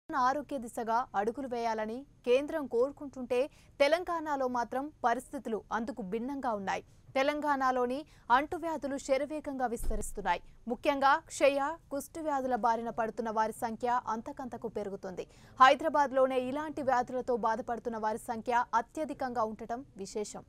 ఆరోగ్య దిశగా అడుగులు వేయాలని కేంద్రం కోరుకుంటుంటే తెలంగాణలో మాత్రం పరిస్థితులు అందుకు భిన్నంగా ఉన్నాయి తెలంగాణలోని అంటువ్యాధులు శరవేగంగా విస్తరిస్తున్నాయి ముఖ్యంగా క్షయ కుష్టు వ్యాధుల బారిన పడుతున్న వారి సంఖ్య అంతకంతకు పెరుగుతుంది హైదరాబాద్లోనే ఇలాంటి వ్యాధులతో బాధపడుతున్న వారి సంఖ్య అత్యధికంగా ఉండటం విశేషం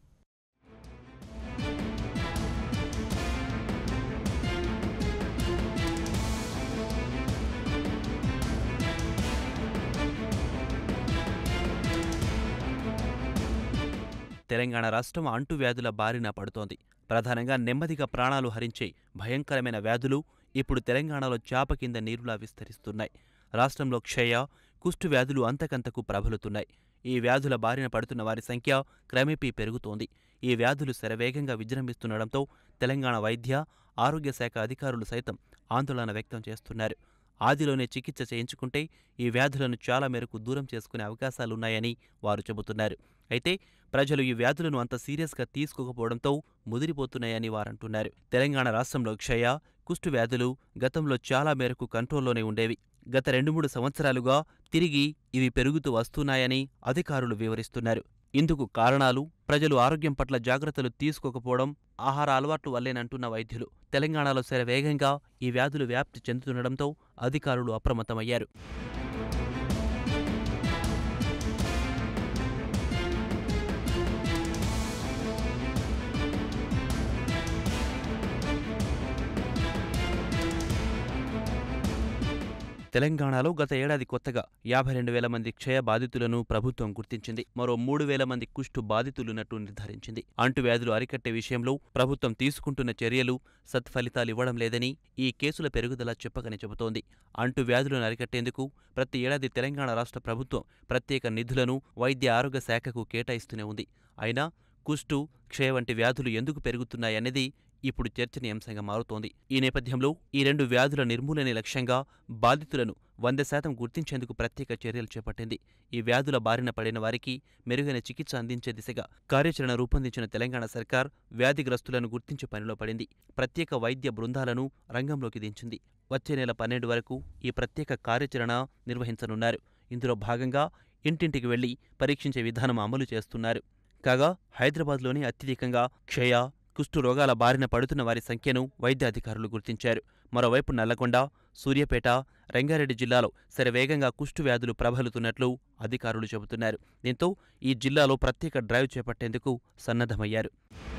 తెలంగాణ రాష్ట్రం అంటువ్యాధుల బారిన పడుతోంది ప్రధానంగా నెమ్మదిగా ప్రాణాలు హరించే భయంకరమైన వ్యాధులు ఇప్పుడు తెలంగాణలో చాప కింద నీరులా విస్తరిస్తున్నాయి రాష్ట్రంలో క్షయ కుష్టు వ్యాధులు అంతకంతకు ప్రబలుతున్నాయి ఈ వ్యాధుల బారిన పడుతున్న వారి సంఖ్య క్రమేపీ పెరుగుతోంది ఈ వ్యాధులు శరవేగంగా విజృంభిస్తుండటంతో తెలంగాణ వైద్య ఆరోగ్య శాఖ అధికారులు సైతం ఆందోళన వ్యక్తం చేస్తున్నారు ఆదిలోనే చికిత్స చేయించుకుంటే ఈ వ్యాధులను చాలా మేరకు దూరం చేసుకునే అవకాశాలున్నాయని వారు చెబుతున్నారు అయితే ప్రజలు ఈ వ్యాధులను అంత సీరియస్గా తీసుకోకపోవడంతో ముదిరిపోతున్నాయని వారంటున్నారు తెలంగాణ రాష్ట్రంలో క్షయ కుష్టు వ్యాధులు గతంలో చాలా మేరకు కంట్రోల్లోనే ఉండేవి గత రెండు మూడు సంవత్సరాలుగా తిరిగి ఇవి పెరుగుతూ వస్తున్నాయని అధికారులు వివరిస్తున్నారు ఇందుకు కారణాలు ప్రజలు ఆరోగ్యం పట్ల జాగ్రత్తలు తీసుకోకపోవడం ఆహార అలవాట్లు వల్లేనంటున్న వైద్యులు తెలంగాణలో శరవేగంగా ఈ వ్యాధులు వ్యాప్తి చెందుతుండటంతో అధికారులు అప్రమత్తమయ్యారు తెలంగాణలో గత ఏడాది కొత్తగా యాభై రెండు వేల మంది క్షయ బాధితులను ప్రభుత్వం గుర్తించింది మరో మూడు వేల మంది కుష్టు బాధితులున్నట్టు నిర్ధారించింది అంటువ్యాధులు అరికట్టే విషయంలో ప్రభుత్వం తీసుకుంటున్న చర్యలు సత్ఫలితాలివ్వడం లేదని ఈ కేసుల పెరుగుదల చెప్పకని చెబుతోంది అంటువ్యాధులను అరికట్టేందుకు ప్రతి ఏడాది తెలంగాణ రాష్ట్ర ప్రభుత్వం ప్రత్యేక నిధులను వైద్య ఆరోగ్య శాఖకు కేటాయిస్తూనే ఉంది అయినా కుష్టు క్షయ వంటి వ్యాధులు ఎందుకు పెరుగుతున్నాయనేది ఇప్పుడు చర్చనీయాంశంగా మారుతోంది ఈ నేపథ్యంలో ఈ రెండు వ్యాధుల నిర్మూలనే లక్ష్యంగా బాధితులను వంద శాతం గుర్తించేందుకు ప్రత్యేక చర్యలు చేపట్టింది ఈ వ్యాధుల బారిన పడిన వారికి మెరుగైన చికిత్స అందించే దిశగా కార్యాచరణ రూపొందించిన తెలంగాణ సర్కార్ వ్యాధిగ్రస్తులను గుర్తించే పనిలో పడింది ప్రత్యేక వైద్య బృందాలను రంగంలోకి దించింది వచ్చే నెల పన్నెండు వరకు ఈ ప్రత్యేక కార్యాచరణ నిర్వహించనున్నారు ఇందులో భాగంగా ఇంటింటికి వెళ్లి పరీక్షించే విధానం అమలు చేస్తున్నారు కాగా హైదరాబాద్లోని అత్యధికంగా క్షయ కుష్టు రోగాల బారిన పడుతున్న వారి సంఖ్యను వైద్య అధికారులు గుర్తించారు మరోవైపు నల్లగొండ సూర్యాపేట రంగారెడ్డి జిల్లాలో శరవేగంగా కుష్టు వ్యాధులు ప్రబలుతున్నట్లు అధికారులు చెబుతున్నారు దీంతో ఈ జిల్లాలో ప్రత్యేక డ్రైవ్ చేపట్టేందుకు సన్నద్ధమయ్యారు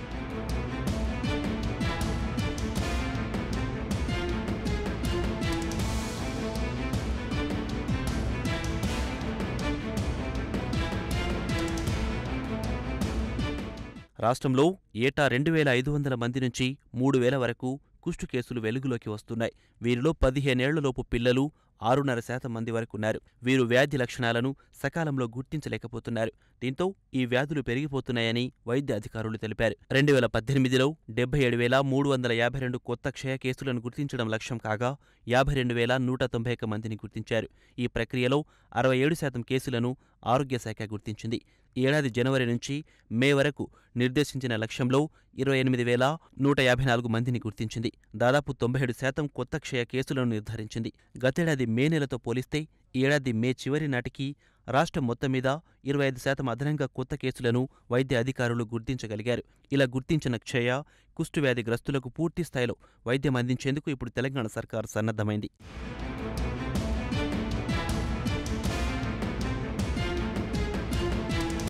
రాష్ట్రంలో ఏటా రెండు వేల ఐదు వందల మంది నుంచి మూడు వేల వరకు కుష్టు కేసులు వెలుగులోకి వస్తున్నాయి వీరిలో పదిహేనేళ్లలోపు పిల్లలు ఆరున్నర శాతం మంది వరకు ఉన్నారు వీరు వ్యాధి లక్షణాలను సకాలంలో గుర్తించలేకపోతున్నారు దీంతో ఈ వ్యాధులు పెరిగిపోతున్నాయని వైద్య అధికారులు తెలిపారు రెండు వేల పద్దెనిమిదిలో డెబ్బై ఏడు వేల మూడు వందల యాభై రెండు కొత్త క్షయ కేసులను గుర్తించడం లక్ష్యం కాగా యాభై రెండు వేల నూట తొంభై ఒక్క మందిని గుర్తించారు ఈ ప్రక్రియలో అరవై ఏడు శాతం కేసులను ఆరోగ్య శాఖ గుర్తించింది ఈ ఏడాది జనవరి నుంచి మే వరకు నిర్దేశించిన లక్ష్యంలో ఇరవై ఎనిమిది వేల నూట యాభై నాలుగు మందిని గుర్తించింది దాదాపు తొంభై ఏడు శాతం కొత్త క్షయ కేసులను నిర్ధారించింది గతేడాది మే నెలతో పోలిస్తే ఈ ఏడాది మే చివరి నాటికి రాష్ట్రం మొత్తం మీద ఇరవై ఐదు శాతం అదనంగా కొత్త కేసులను వైద్య అధికారులు గుర్తించగలిగారు ఇలా గుర్తించిన క్షయ కుష్టు వ్యాధి గ్రస్తులకు పూర్తి స్థాయిలో వైద్యం అందించేందుకు ఇప్పుడు తెలంగాణ సర్కారు సన్నద్ధమైంది